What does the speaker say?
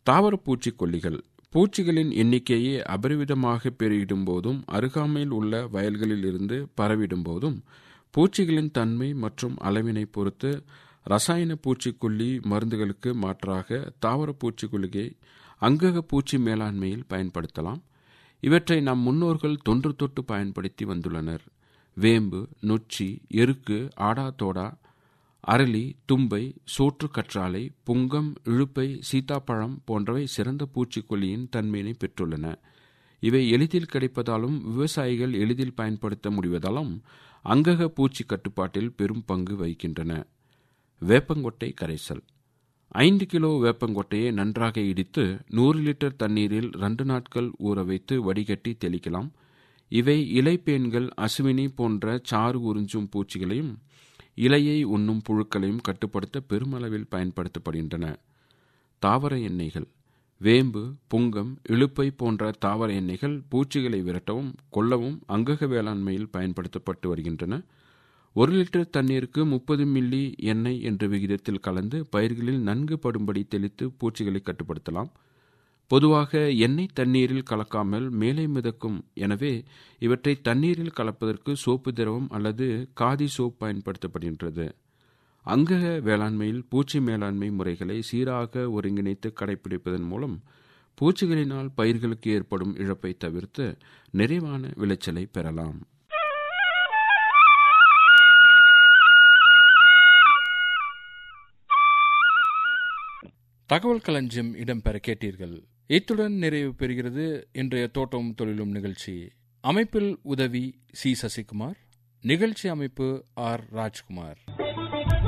தாவர பூச்சிக்கொல்லிகள் பூச்சிகளின் எண்ணிக்கையை அபரிவிதமாக பெருகிடும் போதும் அருகாமையில் உள்ள வயல்களில் இருந்து பரவிடும் போதும் பூச்சிகளின் தன்மை மற்றும் அளவினை பொறுத்து ரசாயன பூச்சிக்கொல்லி மருந்துகளுக்கு மாற்றாக தாவர பூச்சிக்கொல்லியை அங்கக பூச்சி மேலாண்மையில் பயன்படுத்தலாம் இவற்றை நம் முன்னோர்கள் தொன்று தொட்டு பயன்படுத்தி வந்துள்ளனர் வேம்பு நொச்சி எருக்கு ஆடா தோடா அரளி தும்பை சோற்று கற்றாழை புங்கம் இழுப்பை சீதாப்பழம் போன்றவை சிறந்த பூச்சிக்கொல்லியின் தன்மையினை பெற்றுள்ளன இவை எளிதில் கிடைப்பதாலும் விவசாயிகள் எளிதில் பயன்படுத்த முடிவதாலும் அங்கக பூச்சி கட்டுப்பாட்டில் பெரும் பங்கு வகிக்கின்றன வேப்பங்கொட்டை கரைசல் ஐந்து கிலோ வேப்பங்கொட்டையை நன்றாக இடித்து நூறு லிட்டர் தண்ணீரில் ரெண்டு நாட்கள் ஊற வைத்து வடிகட்டி தெளிக்கலாம் இவை இலைப்பேன்கள் அசுவினி போன்ற சாறு உறிஞ்சும் பூச்சிகளையும் இலையை உண்ணும் புழுக்களையும் கட்டுப்படுத்த பெருமளவில் பயன்படுத்தப்படுகின்றன தாவர எண்ணெய்கள் வேம்பு புங்கம் இழுப்பை போன்ற தாவர எண்ணெய்கள் பூச்சிகளை விரட்டவும் கொல்லவும் அங்கக வேளாண்மையில் பயன்படுத்தப்பட்டு வருகின்றன ஒரு லிட்டர் தண்ணீருக்கு முப்பது மில்லி எண்ணெய் என்ற விகிதத்தில் கலந்து பயிர்களில் நன்கு படும்படி தெளித்து பூச்சிகளை கட்டுப்படுத்தலாம் பொதுவாக எண்ணெய் தண்ணீரில் கலக்காமல் மேலே மிதக்கும் எனவே இவற்றை தண்ணீரில் கலப்பதற்கு சோப்பு திரவம் அல்லது காதி சோப் பயன்படுத்தப்படுகின்றது அங்கக வேளாண்மையில் பூச்சி மேலாண்மை முறைகளை சீராக ஒருங்கிணைத்து கடைபிடிப்பதன் மூலம் பூச்சிகளினால் பயிர்களுக்கு ஏற்படும் இழப்பை தவிர்த்து நிறைவான விளைச்சலை பெறலாம் தகவல் களஞ்சியம் இடம்பெற கேட்டீர்கள் இத்துடன் நிறைவு பெறுகிறது இன்றைய தோட்டம் தொழிலும் நிகழ்ச்சி அமைப்பில் உதவி சி சசிகுமார் நிகழ்ச்சி அமைப்பு ஆர் ராஜ்குமார்